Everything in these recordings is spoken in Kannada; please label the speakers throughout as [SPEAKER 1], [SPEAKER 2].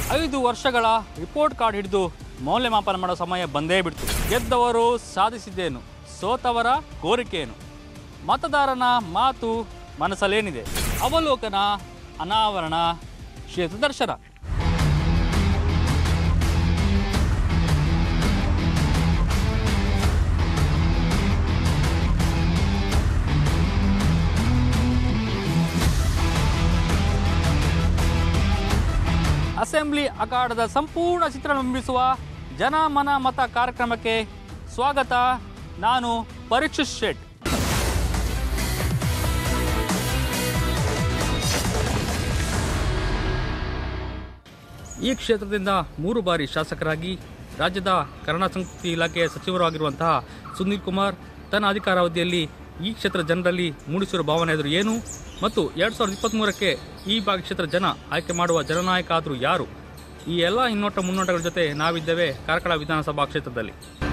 [SPEAKER 1] ಐದು ವರ್ಷಗಳ ರಿಪೋರ್ಟ್ ಕಾರ್ಡ್ ಹಿಡಿದು ಮೌಲ್ಯಮಾಪನ ಮಾಡೋ ಸಮಯ ಬಂದೇ ಬಿಡ್ತು ಗೆದ್ದವರು ಸಾಧಿಸಿದ್ದೇನು ಸೋತವರ ಕೋರಿಕೆಯೇನು ಮತದಾರನ ಮಾತು ಮನಸ್ಸಲ್ಲೇನಿದೆ ಅವಲೋಕನ ಅನಾವರಣ ಕ್ಷೇತ್ರ ದರ್ಶನ ಅಸೆಂಬ್ಲಿ ಅಖಾಡದ ಸಂಪೂರ್ಣ ಚಿತ್ರಣ ಬಿಂಬಿಸುವ ಜನ ಮನ ಮತ ಕಾರ್ಯಕ್ರಮಕ್ಕೆ ಸ್ವಾಗತ ನಾನು ಪರೀಕ್ಷಿತ್ ಶೆಟ್ ಈ ಕ್ಷೇತ್ರದಿಂದ ಮೂರು ಬಾರಿ ಶಾಸಕರಾಗಿ ರಾಜ್ಯದ ಕನ್ನಡ ಸಂಸ್ಕೃತಿ ಇಲಾಖೆಯ ಸಚಿವರು ಆಗಿರುವಂತಹ ಸುನೀಲ್ ಕುಮಾರ್ ತನ್ನ ಅಧಿಕಾರಾವಧಿಯಲ್ಲಿ ಈ ಕ್ಷೇತ್ರ ಜನರಲ್ಲಿ ಮೂಡಿಸಿರುವ ಭಾವನೆ ಎದುರು ಏನು ಮತ್ತು ಎರಡು ಸಾವಿರದ ಇಪ್ಪತ್ತ್ಮೂರಕ್ಕೆ ಈ ಭಾಗ ಕ್ಷೇತ್ರ ಜನ ಆಯ್ಕೆ ಮಾಡುವ ಜನನಾಯಕ ಆದರೂ ಯಾರು ಈ ಎಲ್ಲ ಹಿನ್ನೋಟ ಮುನ್ನೋಟಗಳ ಜೊತೆ ನಾವಿದ್ದೇವೆ ಕಾರ್ಕಳ ವಿಧಾನಸಭಾ ಕ್ಷೇತ್ರದಲ್ಲಿ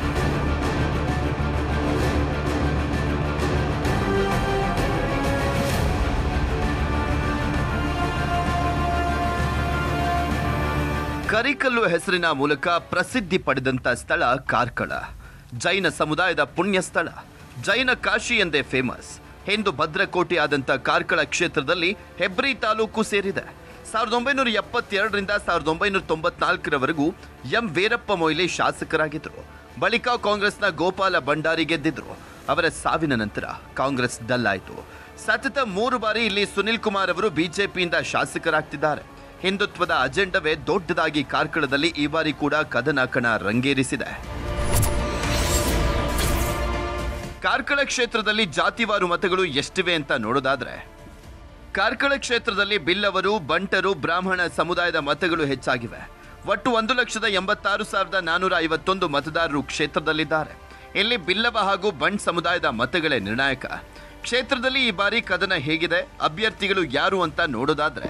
[SPEAKER 2] ಕರಿಕಲ್ಲು ಹೆಸರಿನ ಮೂಲಕ ಪ್ರಸಿದ್ಧಿ ಪಡೆದಂತ ಸ್ಥಳ ಕಾರ್ಕಳ ಜೈನ ಸಮುದಾಯದ ಪುಣ್ಯ ಸ್ಥಳ ಜೈನ ಕಾಶಿ ಎಂದೇ ಫೇಮಸ್ ಹಿಂದೂ ಭದ್ರಕೋಟೆ ಆದಂತ ಕಾರ್ಕಳ ಕ್ಷೇತ್ರದಲ್ಲಿ ಹೆಬ್ರಿ ತಾಲೂಕು ಸೇರಿದೆ ಸಾವಿರದ ಒಂಬೈನೂರ ಎಪ್ಪತ್ತೆರಡರಿಂದ ಸಾವಿರದ ಒಂಬೈನೂರ ತೊಂಬತ್ನಾಲ್ಕರವರೆಗೂ ಎಂ ವೀರಪ್ಪ ಮೊಯ್ಲಿ ಶಾಸಕರಾಗಿದ್ದರು ಬಳಿಕ ಕಾಂಗ್ರೆಸ್ನ ಗೋಪಾಲ ಭಂಡಾರಿ ಗೆದ್ದಿದ್ರು ಅವರ ಸಾವಿನ ನಂತರ ಕಾಂಗ್ರೆಸ್ ಡಲ್ ಆಯಿತು ಸತತ ಮೂರು ಬಾರಿ ಇಲ್ಲಿ ಸುನಿಲ್ ಕುಮಾರ್ ಅವರು ಬಿಜೆಪಿಯಿಂದ ಶಾಸಕರಾಗ್ತಿದ್ದಾರೆ ಹಿಂದುತ್ವದ ಅಜೆಂಡವೇ ದೊಡ್ಡದಾಗಿ ಕಾರ್ಕಳದಲ್ಲಿ ಈ ಬಾರಿ ಕೂಡ ಕದನ ಕಣ ರಂಗೇರಿಸಿದೆ ಕಾರ್ಕಳ ಕ್ಷೇತ್ರದಲ್ಲಿ ಜಾತಿವಾರು ಮತಗಳು ಎಷ್ಟಿವೆ ಅಂತ ನೋಡೋದಾದ್ರೆ ಕಾರ್ಕಳ ಕ್ಷೇತ್ರದಲ್ಲಿ ಬಿಲ್ಲವರು ಬಂಟರು ಬ್ರಾಹ್ಮಣ ಸಮುದಾಯದ ಮತಗಳು ಹೆಚ್ಚಾಗಿವೆ ಒಟ್ಟು ಒಂದು ಲಕ್ಷದ ಎಂಬತ್ತಾರು ಸಾವಿರದ ನಾನೂರ ಐವತ್ತೊಂದು ಮತದಾರರು ಕ್ಷೇತ್ರದಲ್ಲಿದ್ದಾರೆ ಇಲ್ಲಿ ಬಿಲ್ಲವ ಹಾಗೂ ಬಂಟ್ ಸಮುದಾಯದ ಮತಗಳೇ ನಿರ್ಣಾಯಕ ಕ್ಷೇತ್ರದಲ್ಲಿ ಈ ಬಾರಿ ಕದನ ಹೇಗಿದೆ ಅಭ್ಯರ್ಥಿಗಳು ಯಾರು ಅಂತ ನೋಡೋದಾದ್ರೆ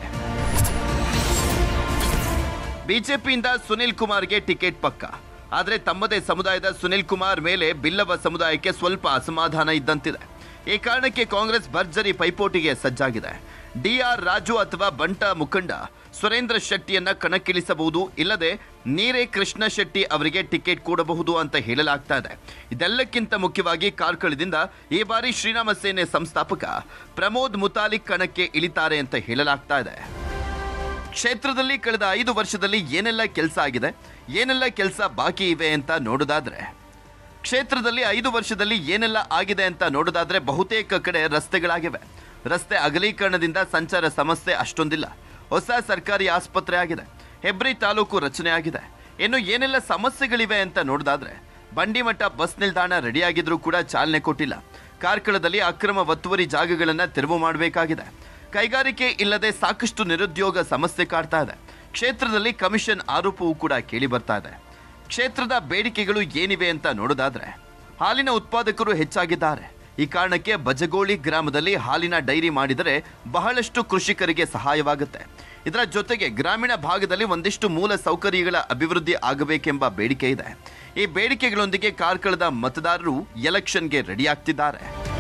[SPEAKER 2] ಬಿಜೆಪಿಯಿಂದ ಸುನಿಲ್ ಕುಮಾರ್ಗೆ ಟಿಕೆಟ್ ಪಕ್ಕ ಆದರೆ ತಮ್ಮದೇ ಸಮುದಾಯದ ಸುನಿಲ್ ಕುಮಾರ್ ಮೇಲೆ ಬಿಲ್ಲವ ಸಮುದಾಯಕ್ಕೆ ಸ್ವಲ್ಪ ಅಸಮಾಧಾನ ಇದ್ದಂತಿದೆ ಈ ಕಾರಣಕ್ಕೆ ಕಾಂಗ್ರೆಸ್ ಭರ್ಜರಿ ಪೈಪೋಟಿಗೆ ಸಜ್ಜಾಗಿದೆ ಡಿಆರ್ ರಾಜು ಅಥವಾ ಬಂಟ ಮುಖಂಡ ಸುರೇಂದ್ರ ಶೆಟ್ಟಿಯನ್ನ ಕಣಕ್ಕಿಳಿಸಬಹುದು ಇಲ್ಲದೆ ನೀರೇ ಕೃಷ್ಣ ಶೆಟ್ಟಿ ಅವರಿಗೆ ಟಿಕೆಟ್ ಕೊಡಬಹುದು ಅಂತ ಹೇಳಲಾಗ್ತಾ ಇದೆ ಇದೆಲ್ಲಕ್ಕಿಂತ ಮುಖ್ಯವಾಗಿ ಕಾರ್ಕಳದಿಂದ ಈ ಬಾರಿ ಶ್ರೀರಾಮ ಸೇನೆ ಸಂಸ್ಥಾಪಕ ಪ್ರಮೋದ್ ಮುತಾಲಿಕ್ ಕಣಕ್ಕೆ ಇಳಿತಾರೆ ಅಂತ ಹೇಳಲಾಗ್ತಾ ಇದೆ ಕ್ಷೇತ್ರದಲ್ಲಿ ಕಳೆದ ಐದು ವರ್ಷದಲ್ಲಿ ಏನೆಲ್ಲ ಕೆಲಸ ಆಗಿದೆ ಏನೆಲ್ಲ ಕೆಲಸ ಬಾಕಿ ಇವೆ ಅಂತ ನೋಡೋದಾದ್ರೆ ಕ್ಷೇತ್ರದಲ್ಲಿ ಐದು ವರ್ಷದಲ್ಲಿ ಏನೆಲ್ಲ ಆಗಿದೆ ಅಂತ ನೋಡೋದಾದ್ರೆ ಬಹುತೇಕ ಕಡೆ ರಸ್ತೆಗಳಾಗಿವೆ ರಸ್ತೆ ಅಗಲೀಕರಣದಿಂದ ಸಂಚಾರ ಸಮಸ್ಯೆ ಅಷ್ಟೊಂದಿಲ್ಲ ಹೊಸ ಸರ್ಕಾರಿ ಆಸ್ಪತ್ರೆ ಆಗಿದೆ ಹೆಬ್ರಿ ತಾಲೂಕು ರಚನೆ ಆಗಿದೆ ಇನ್ನು ಏನೆಲ್ಲ ಸಮಸ್ಯೆಗಳಿವೆ ಅಂತ ನೋಡೋದಾದ್ರೆ ಬಂಡಿಮಠ ಬಸ್ ನಿಲ್ದಾಣ ರೆಡಿಯಾಗಿದ್ರೂ ಕೂಡ ಚಾಲನೆ ಕೊಟ್ಟಿಲ್ಲ ಕಾರ್ಕಳದಲ್ಲಿ ಅಕ್ರಮ ಒತ್ತುವರಿ ಜಾಗಗಳನ್ನ ತೆರವು ಮಾಡಬೇಕಾಗಿದೆ ಕೈಗಾರಿಕೆ ಇಲ್ಲದೆ ಸಾಕಷ್ಟು ನಿರುದ್ಯೋಗ ಸಮಸ್ಯೆ ಕಾಡ್ತಾ ಇದೆ ಕ್ಷೇತ್ರದಲ್ಲಿ ಕಮಿಷನ್ ಆರೋಪವೂ ಕೂಡ ಕೇಳಿ ಬರ್ತಾ ಇದೆ ಕ್ಷೇತ್ರದ ಬೇಡಿಕೆಗಳು ಏನಿವೆ ಅಂತ ನೋಡೋದಾದ್ರೆ ಹಾಲಿನ ಉತ್ಪಾದಕರು ಹೆಚ್ಚಾಗಿದ್ದಾರೆ ಈ ಕಾರಣಕ್ಕೆ ಬಜಗೋಳಿ ಗ್ರಾಮದಲ್ಲಿ ಹಾಲಿನ ಡೈರಿ ಮಾಡಿದರೆ ಬಹಳಷ್ಟು ಕೃಷಿಕರಿಗೆ ಸಹಾಯವಾಗುತ್ತೆ ಇದರ ಜೊತೆಗೆ ಗ್ರಾಮೀಣ ಭಾಗದಲ್ಲಿ ಒಂದಿಷ್ಟು ಮೂಲ ಸೌಕರ್ಯಗಳ ಅಭಿವೃದ್ಧಿ ಆಗಬೇಕೆಂಬ ಬೇಡಿಕೆ ಇದೆ ಈ ಬೇಡಿಕೆಗಳೊಂದಿಗೆ ಕಾರ್ಕಳದ ಮತದಾರರು ಎಲೆಕ್ಷನ್ಗೆ ರೆಡಿಯಾಗ್ತಿದ್ದಾರೆ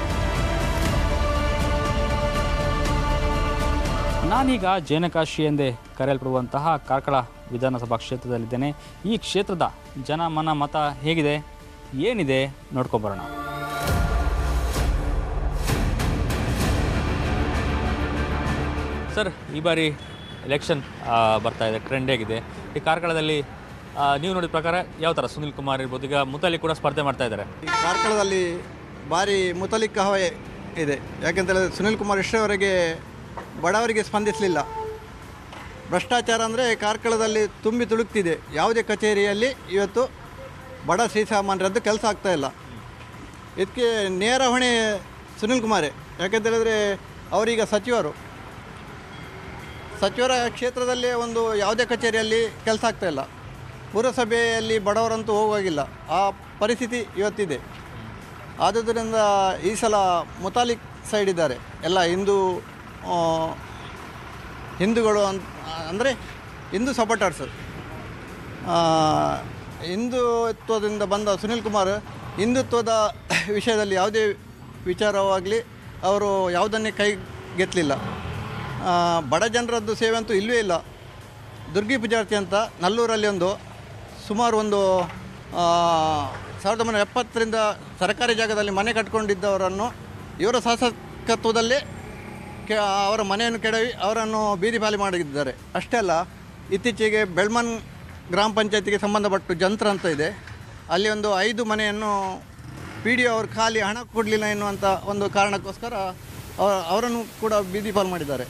[SPEAKER 1] ನಾನೀಗ ಜೇನಕಾಶಿ ಎಂದೇ ಕರೆಯಲ್ಪಡುವಂತಹ ಕಾರ್ಕಳ ವಿಧಾನಸಭಾ ಕ್ಷೇತ್ರದಲ್ಲಿದ್ದೇನೆ ಈ ಕ್ಷೇತ್ರದ ಜನ ಮನ ಮತ ಹೇಗಿದೆ ಏನಿದೆ ನೋಡ್ಕೊಬರೋಣ ಸರ್ ಈ ಬಾರಿ ಎಲೆಕ್ಷನ್ ಬರ್ತಾ ಇದೆ ಟ್ರೆಂಡ್ ಹೇಗಿದೆ ಈ ಕಾರ್ಕಳದಲ್ಲಿ ಆ, ನೀವು ನೋಡಿದ ಪ್ರಕಾರ ಯಾವ ಥರ ಸುನಿಲ್ ಕುಮಾರ್ ಇರ್ಬೋದು ಈಗ ಮುತಲಿ ಕೂಡ ಸ್ಪರ್ಧೆ ಮಾಡ್ತಾ ಇದ್ದಾರೆ
[SPEAKER 3] ಈ ಕಾರ್ಕಳದಲ್ಲಿ ಭಾರಿ ಮುತಲಿಕ ಹವೆ ಇದೆ ಯಾಕೆಂತೇಳಿದ್ರೆ ಸುನಿಲ್ ಕುಮಾರ್ ಇಷ್ಟರವರೆಗೆ ಬಡವರಿಗೆ ಸ್ಪಂದಿಸಲಿಲ್ಲ ಭ್ರಷ್ಟಾಚಾರ ಅಂದರೆ ಕಾರ್ಕಳದಲ್ಲಿ ತುಂಬಿ ತುಳುಕ್ತಿದೆ ಯಾವುದೇ ಕಚೇರಿಯಲ್ಲಿ ಇವತ್ತು ಬಡ ಶ್ರೀಸಾಮಾನ್ಯರದ್ದು ಕೆಲಸ ಆಗ್ತಾ ಇಲ್ಲ ಇದಕ್ಕೆ ನೇರ ಹೊಣೆ ಸುನಿಲ್ ಕುಮಾರೇ ಯಾಕೆಂತೇಳಿದ್ರೆ ಅವರೀಗ ಸಚಿವರು ಸಚಿವರ ಕ್ಷೇತ್ರದಲ್ಲಿ ಒಂದು ಯಾವುದೇ ಕಚೇರಿಯಲ್ಲಿ ಕೆಲಸ ಆಗ್ತಾ ಇಲ್ಲ ಪುರಸಭೆಯಲ್ಲಿ ಬಡವರಂತೂ ಹೋಗುವಾಗಿಲ್ಲ ಆ ಪರಿಸ್ಥಿತಿ ಇವತ್ತಿದೆ ಆದುದರಿಂದ ಈ ಸಲ ಮುತಾಲಿಕ್ ಸೈಡ್ ಇದ್ದಾರೆ ಎಲ್ಲ ಹಿಂದೂ ಆ, ಹಿಂದೂಗಳು ಅಂತ ಅಂದರೆ ಹಿಂದೂ ಸಪೋರ್ಟರ್ಸ್ ಹಿಂದುತ್ವದಿಂದ ಬಂದ ಸುನಿಲ್ ಕುಮಾರ್ ಹಿಂದುತ್ವದ ವಿಷಯದಲ್ಲಿ ಯಾವುದೇ ವಿಚಾರವಾಗಲಿ ಅವರು ಯಾವುದನ್ನೇ ಕೈಗೆತ್ತಲಿಲ್ಲ ಬಡ ಜನರದ್ದು ಸೇವೆ ಅಂತೂ ಇಲ್ಲವೇ ಇಲ್ಲ ದುರ್ಗಿ ಪೂಜಾರ್ತಿ ಅಂತ ನಲ್ಲೂರಲ್ಲಿ ಒಂದು ಸುಮಾರು ಒಂದು ಆ, ಸಾವಿರದ ಒಂಬೈನೂರ ಎಪ್ಪತ್ತರಿಂದ ಸರ್ಕಾರಿ ಜಾಗದಲ್ಲಿ ಮನೆ ಕಟ್ಕೊಂಡಿದ್ದವರನ್ನು ಇವರ ಶಾಸಕತ್ವದಲ್ಲಿ ಕೆ ಅವರ ಮನೆಯನ್ನು ಕೆಡವಿ ಅವರನ್ನು ಬೀದಿ ಪಾಲಿ ಮಾಡಿದ್ದಾರೆ ಅಷ್ಟೇ ಅಲ್ಲ ಇತ್ತೀಚೆಗೆ ಬೆಳ್ಮನ್ ಗ್ರಾಮ ಪಂಚಾಯತಿಗೆ ಸಂಬಂಧಪಟ್ಟು ಜಂತ್ರ ಅಂತ ಇದೆ ಅಲ್ಲಿ ಒಂದು ಐದು ಮನೆಯನ್ನು ಪಿ ಡಿ ಅವರು ಖಾಲಿ ಹಣ ಕೊಡಲಿಲ್ಲ ಎನ್ನುವಂಥ ಒಂದು ಕಾರಣಕ್ಕೋಸ್ಕರ ಅವ- ಅವರನ್ನು ಕೂಡ ಬೀದಿ ಪಾಲು ಮಾಡಿದ್ದಾರೆ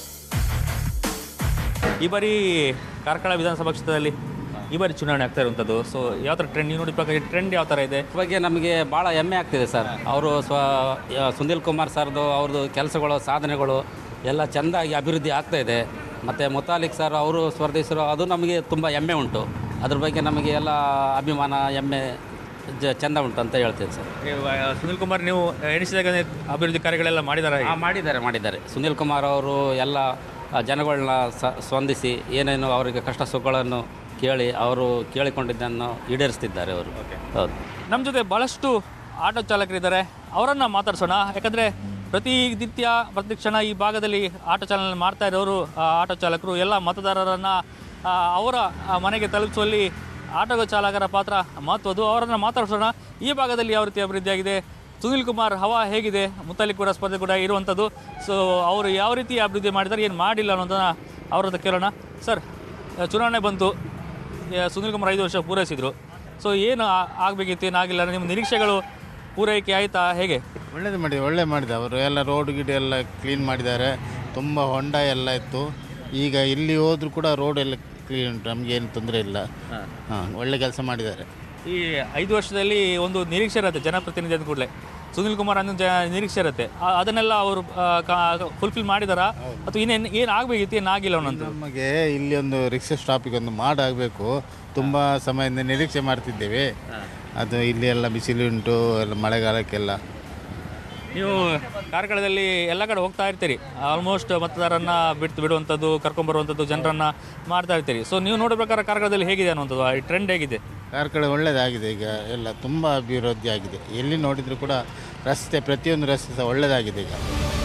[SPEAKER 1] ಈ ಬಾರಿ ಕಾರ್ಕಳ ವಿಧಾನಸಭಾ ಕ್ಷೇತ್ರದಲ್ಲಿ ಈ ಬಾರಿ ಚುನಾವಣೆ ಆಗ್ತಾ ಇರುವಂಥದ್ದು ಸೊ ಯಾವ ಥರ ಟ್ರೆಂಡ್ ನೀವು ನೋಡಿ ಪ್ರಕಾರ ಟ್ರೆಂಡ್ ಯಾವ ಥರ ಇದೆ
[SPEAKER 4] ಇದ್ರ ಬಗ್ಗೆ ನಮಗೆ ಭಾಳ ಹೆಮ್ಮೆ ಆಗ್ತಿದೆ ಸರ್ ಅವರು ಸ್ವ ಯ- ಸುನಿಲ್ ಕುಮಾರ್ ಸರ್ದು ಅವ್ರದ್ದು ಕೆಲಸಗಳು ಸಾಧನೆಗಳು ಎಲ್ಲ ಚೆಂದಾಗಿ ಅಭಿವೃದ್ಧಿ ಆಗ್ತಾ ಇದೆ ಮತ್ತು ಮುತಾಲಿಕ್ ಸರ್ ಅವರು ಸ್ಪರ್ಧಿಸಿರೋ ಅದು ನಮಗೆ ತುಂಬ ಹೆಮ್ಮೆ ಉಂಟು ಅದ್ರ ಬಗ್ಗೆ ನಮಗೆ ಎಲ್ಲ ಅಭಿಮಾನ ಹೆಮ್ಮೆ ಜ ಚೆಂದ ಉಂಟು ಅಂತ ಹೇಳ್ತೀನಿ ಸರ್
[SPEAKER 1] ನೀವು, ಆ, ಸುನಿಲ್ ಕುಮಾರ್ ನೀವು ಎಣಿಸಿದಾಗ ಅಭಿವೃದ್ಧಿ ಕಾರ್ಯಗಳೆಲ್ಲ ಮಾಡಿದಾರ
[SPEAKER 4] ಆ, ಮಾಡಿದ್ದಾರೆ ಮಾಡಿದ್ದಾರೆ ಸುನಿಲ್ ಕುಮಾರ್ ಅವರು ಎಲ್ಲ ಆ, ಜನಗಳನ್ನ ಸ ಸ್ಪಂದಿಸಿ ಏನೇನು ಅವರಿಗೆ ಕಷ್ಟ ಸುಖಗಳನ್ನು ಕೇಳಿ ಅವರು ಕೇಳಿಕೊಂಡಿದ್ದನ್ನು ಈಡೇರಿಸ್ತಿದ್ದಾರೆ ಅವರು ಹೌದು
[SPEAKER 1] ನಮ್ಮ ಜೊತೆ ಭಾಳಷ್ಟು ಆಟೋ ಚಾಲಕರಿದ್ದಾರೆ ಅವರನ್ನು ಮಾತಾಡ್ಸೋಣ ಯಾಕಂದರೆ ಪ್ರತಿನಿತ್ಯ ಪ್ರತಿ ಕ್ಷಣ ಈ ಭಾಗದಲ್ಲಿ ಆಟೋ ಚಾಲನೆ ಮಾಡ್ತಾ ಇರೋರು ಆ, ಆಟೋ ಚಾಲಕರು ಎಲ್ಲ ಮತದಾರರನ್ನು ಆ, ಅವರ ಆ, ಮನೆಗೆ ತಲುಪಿಸುವಲ್ಲಿ ಆಟೋ ಚಾಲಕರ ಪಾತ್ರ ಮಹತ್ವದ್ದು ಅವರನ್ನು ಮಾತಾಡ್ಸೋಣ ಈ ಭಾಗದಲ್ಲಿ ಯಾವ ರೀತಿ ಅಭಿವೃದ್ಧಿ ಆಗಿದೆ ಸುನಿಲ್ ಕುಮಾರ್ ಹವಾ ಹೇಗಿದೆ ಮುತ್ತಲಿ ಕೂಡ ಸ್ಪರ್ಧೆ ಕೂಡ ಇರುವಂಥದ್ದು ಸೊ ಅವರು ಯಾವ ರೀತಿ ಅಭಿವೃದ್ಧಿ ಮಾಡಿದ್ದಾರೆ ಏನು ಮಾಡಿಲ್ಲ ಅನ್ನೋದನ್ನು ಅವ್ರ ಹತ್ರ ಕೇಳೋಣ ಸರ್ ಚುನಾವಣೆ ಬಂತು ಯಾ- ಸುನಿಲ್ ಕುಮಾರ್ ಐದು ವರ್ಷ ಪೂರೈಸಿದರು ಸೊ ಏನು ಆ- ಆಗಬೇಕಿತ್ತು ಏನಾಗಿಲ್ಲ ನಿಮ್ಮ ನಿರೀಕ್ಷೆಗಳು ಪೂರೈಕೆ ಆಯಿತಾ ಹೇಗೆ
[SPEAKER 5] ಒಳ್ಳೇದು ಮಾಡಿ ಒಳ್ಳೆ ಮಾಡಿದ ಅವರು ಎಲ್ಲ ರೋಡ್ ಗಿಡ ಎಲ್ಲ ಕ್ಲೀನ್ ಮಾಡಿದ್ದಾರೆ ತುಂಬ ಹೊಂಡ ಎಲ್ಲ ಇತ್ತು ಈಗ ಇಲ್ಲಿ ಹೋದ್ರೂ ಕೂಡ ರೋಡ್ ಎಲ್ಲ ಕ್ಲೀನ್ ಉಂಟು ನಮಗೇನು ತೊಂದರೆ ಇಲ್ಲ ಹಾಂ ಒಳ್ಳೆ ಕೆಲಸ ಮಾಡಿದ್ದಾರೆ
[SPEAKER 1] ಈ ಐದು ವರ್ಷದಲ್ಲಿ ಒಂದು ನಿರೀಕ್ಷೆ ಇರುತ್ತೆ ಜನಪ್ರತಿನಿಧಿ ಅಂದ ಕೂಡಲೇ ಸುನಿಲ್ ಕುಮಾರ್ ಅನ್ನೋ ಜ ನಿರೀಕ್ಷೆ ಇರುತ್ತೆ ಆ- ಅದನ್ನೆಲ್ಲ ಅವರು ಫುಲ್ಫಿಲ್ ಮಾಡಿದಾರಾ ಅಥವಾ ಇನ್ನೇನು ಏನು ಆಗಬೇಕಿತ್ತು ಏನು ಆಗಿಲ್ಲ ಅನ್ನೋದು
[SPEAKER 5] ನಮಗೆ ಇಲ್ಲಿ ಒಂದು ರಿಕ್ಷಾ ಸ್ಟಾಪಿಗೆ ಒಂದು ಮಾಡಾಗಬೇಕು ತುಂಬ ಸಮಯದಿಂದ ನಿರೀಕ್ಷೆ ಮಾಡ್ತಿದ್ದೇವೆ ಅದು ಇಲ್ಲಿ ಎಲ್ಲ ಬಿಸಿಲು ಉಂಟು ಎಲ್ಲ ಮಳೆಗಾಲಕ್ಕೆಲ್ಲ
[SPEAKER 1] ನೀವು ಕಾರ್ಕಳದಲ್ಲಿ ಎಲ್ಲ ಕಡೆ ಹೋಗ್ತಾ ಇರ್ತೀರಿ ಆಲ್ಮೋಸ್ಟ್ ಮತದಾರನ್ನ ಬಿಟ್ಟು ಬಿಡುವಂಥದ್ದು ಕರ್ಕೊಂಬರುವಂಥದ್ದು ಜನರನ್ನ ಮಾಡ್ತಾ ಇರ್ತೀರಿ ಸೊ ನೀವು ನೋಡೋ ಪ್ರಕಾರ ಕಾರ್ಕಳದಲ್ಲಿ ಹೇಗಿದೆ ಅನ್ನುವಂಥದ್ದು ಈ ಟ್ರೆಂಡ್ ಹೇಗಿದೆ
[SPEAKER 5] ಕಾರ್ಕಳ ಒಳ್ಳೆಯದಾಗಿದೆ ಈಗ ಎಲ್ಲ ತುಂಬ ಅಭಿವೃದ್ಧಿ ಆಗಿದೆ ಎಲ್ಲಿ ನೋಡಿದರೂ ಕೂಡ ರಸ್ತೆ ಪ್ರತಿಯೊಂದು ರಸ್ತೆ ಸಹ ಒಳ್ಳೆಯದಾಗಿದೆ ಈಗ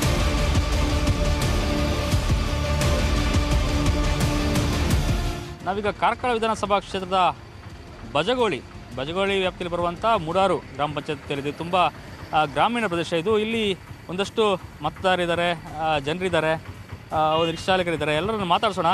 [SPEAKER 1] ನಾವೀಗ ಕಾರ್ಕಳ ವಿಧಾನಸಭಾ ಕ್ಷೇತ್ರದ ಬಜಗೋಳಿ ಬಜಗೋಳಿ ವ್ಯಾಪ್ತಿಯಲ್ಲಿ ಬರುವಂಥ ಮುಡಾರು ಗ್ರಾಮ ಪಂಚಾಯತಿಯಲ್ಲಿದೆ ತುಂಬ ಆ, ಗ್ರಾಮೀಣ ಪ್ರದೇಶ ಇದು ಇಲ್ಲಿ ಒಂದಷ್ಟು ಮತದಾರರಿದ್ದಾರೆ ಆ, ಜನರಿದ್ದಾರೆ ಆ, ಒಂದು ರಿಕ್ಷಾ ಚಾಲಕರಿದ್ದಾರೆ ಎಲ್ಲರನ್ನು ಮಾತಾಡ್ಸೋಣ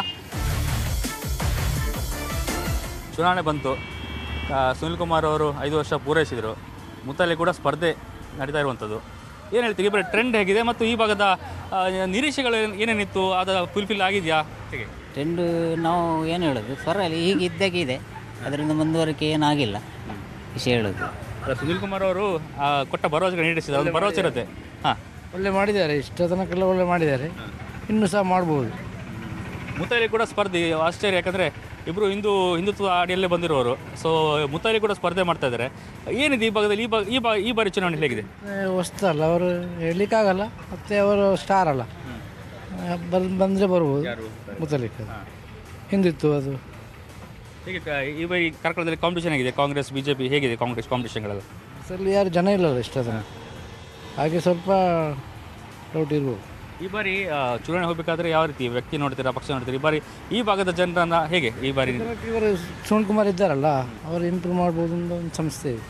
[SPEAKER 1] ಚುನಾವಣೆ ಬಂತು ಆ, ಸುನಿಲ್ ಕುಮಾರ್ ಅವರು ಐದು ವರ್ಷ ಪೂರೈಸಿದರು ಮುತ್ತಲ್ಲಿ ಕೂಡ ಸ್ಪರ್ಧೆ ನಡೀತಾ ಇರುವಂಥದ್ದು ಏನು ಹೇಳ್ತೀವಿ ಬರೀ ಟ್ರೆಂಡ್ ಹೇಗಿದೆ ಮತ್ತು ಈ ಭಾಗದ ಆ, ನಿರೀಕ್ಷೆಗಳು ಏನ್- ಏನೇನಿತ್ತು ಅದು ಫುಲ್ಫಿಲ್ ಆಗಿದೆಯಾ ಹೇಗೆ
[SPEAKER 6] ಟ್ರೆಂಡು ನಾವು ಏನು ಹೇಳೋದು ಪರವಾಗಿಲ್ಲ ಈಗ ಇದ್ದಾಗೆ ಇದೆ ಅದರಿಂದ ಮುಂದುವರಿಕೆ ಏನಾಗಿಲ್ಲ ವಿಷಯ ಹೇಳೋದು
[SPEAKER 1] ಅಲ್ಲ, ಸುನಿಲ್ ಕುಮಾರ್ ಅವರು ಆ, ಕೊಟ್ಟ ಭರವಸೆಗಳು ಈಡೇರಿಸಿದ್ದಾರೆ ಒಂದು ಭರವಸೆ ಇರುತ್ತೆ ಹಾಂ
[SPEAKER 7] ಒಳ್ಳೆ ಮಾಡಿದ್ದಾರೆ ಇಷ್ಟ ತನಕೆಲ್ಲ ಒಳ್ಳೆ ಮಾಡಿದ್ದಾರೆ ಇನ್ನೂ ಸಹ ಮಾಡ್ಬೋದು
[SPEAKER 1] ಮುತ್ತೈಲಿ ಕೂಡ ಸ್ಪರ್ಧೆ ಆಶ್ಚರ್ಯ ಯಾಕಂದರೆ ಇಬ್ಬರು ಹಿಂದೂ ಹಿಂದುತ್ವ ಅಡಿಯಲ್ಲೇ ಬಂದಿರೋರು ಸೊ ಮುತ್ತೈಲಿ ಕೂಡ ಸ್ಪರ್ಧೆ ಮಾಡ್ತಾ ಇದ್ದಾರೆ ಏನಿದೆ ಈ ಭಾಗದಲ್ಲಿ ಈ ಭಾಗ ಈ ಬಾ ಈ ಬಾರಿ ಚುನಾವಣೆ ಹೇಗಿದೆ
[SPEAKER 7] ಹೊಸ್ತಲ್ಲ ಅವರು ಹೇಳಲಿಕ್ಕಾಗಲ್ಲ ಮತ್ತು ಅವರು ಸ್ಟಾರ್ ಅಲ್ಲ ಬರ್ ಬಂದರೆ ಬರ್ಬೋದು ಮುತ್ತಲಿಕ್ಕೆ ಹಿಂದಿತ್ತು ಅದು
[SPEAKER 1] ಹೇಗೆ ಕ- ಈ ಬಾರಿ ಕಾರ್ಕಳದಲ್ಲಿ ಕಾಂಪಿಟೇಷನ್ ಆಗಿದೆ ಕಾಂಗ್ರೆಸ್ ಬಿ ಜೆ ಪಿ ಹೇಗಿದೆ ಕಾಂಗ್ರೆಸ್ ಕಾಂಪಿಟೇಷನ್ಗಳೆಲ್ಲ
[SPEAKER 7] ಅಸಲಿ ಯಾರು ಜನ ಇಲ್ಲಲ್ಲ ಇಷ್ಟ ತನಕ ಹಾಗೆ ಸ್ವಲ್ಪ ಡೌಟ್ ಇರ್ಬೋದು
[SPEAKER 1] ಈ ಬಾರಿ ಆ, ಚುನಾವಣೆ ಹೋಗಬೇಕಾದ್ರೆ ಯಾವ ರೀತಿ ವ್ಯಕ್ತಿ ನೋಡ್ತೀರಾ ಪಕ್ಷ ನೋಡ್ತೀರಾ ಈ ಬಾರಿ ಈ ಭಾಗದ ಜನರನ್ನ ಹೇಗೆ ಈ ಬಾರಿ
[SPEAKER 7] ಇವರು ಸುನಿಲ್ ಕುಮಾರ್ ಇದ್ದಾರಲ್ಲ ಅವರು ಇಂಪ್ರೂವ್ ಮಾಡ್ಬೋದು ಅಂತ ಒಂದು ಸಂಸ್ಥೆ ಇದೆ